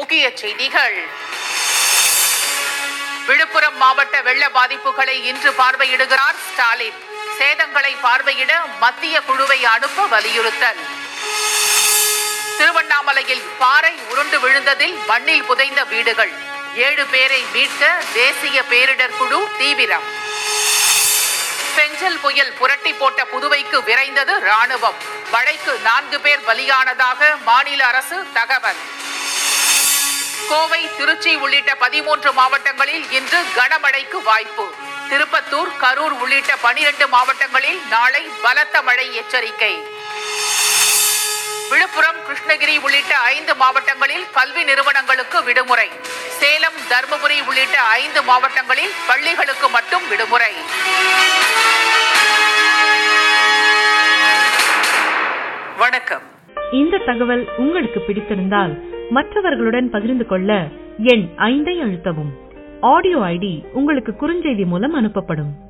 முக்கிய செய்திகள் விழுப்புரம் மாவட்ட வெள்ள பாதிப்புகளை இன்று பார்வையிடுகிறார் ஸ்டாலின் சேதங்களை பார்வையிட மத்திய குழுவை அனுப்ப வலியுறுத்தல் திருவண்ணாமலையில் பாறை உருண்டு விழுந்ததில் மண்ணில் புதைந்த வீடுகள் ஏழு பேரை மீட்க தேசிய பேரிடர் குழு தீவிரம் பெஞ்சல் புயல் புரட்டி போட்ட புதுவைக்கு விரைந்தது ராணுவம் மழைக்கு நான்கு பேர் பலியானதாக மாநில அரசு தகவல் கோவை திருச்சி உள்ளிட்ட பதிமூன்று மாவட்டங்களில் இன்று கனமழைக்கு வாய்ப்பு திருப்பத்தூர் கரூர் உள்ளிட்ட பனிரெண்டு மாவட்டங்களில் நாளை பலத்த மழை எச்சரிக்கை விழுப்புரம் கிருஷ்ணகிரி உள்ளிட்ட ஐந்து மாவட்டங்களில் கல்வி நிறுவனங்களுக்கு விடுமுறை சேலம் தருமபுரி உள்ளிட்ட ஐந்து மாவட்டங்களில் பள்ளிகளுக்கு மட்டும் விடுமுறை வணக்கம் இந்த தகவல் உங்களுக்கு பிடித்திருந்தால் மற்றவர்களுடன் பகிர்ந்து கொள்ள எண் ஐந்தை அழுத்தவும் ஆடியோ ஐடி உங்களுக்கு குறுஞ்செய்தி மூலம் அனுப்பப்படும்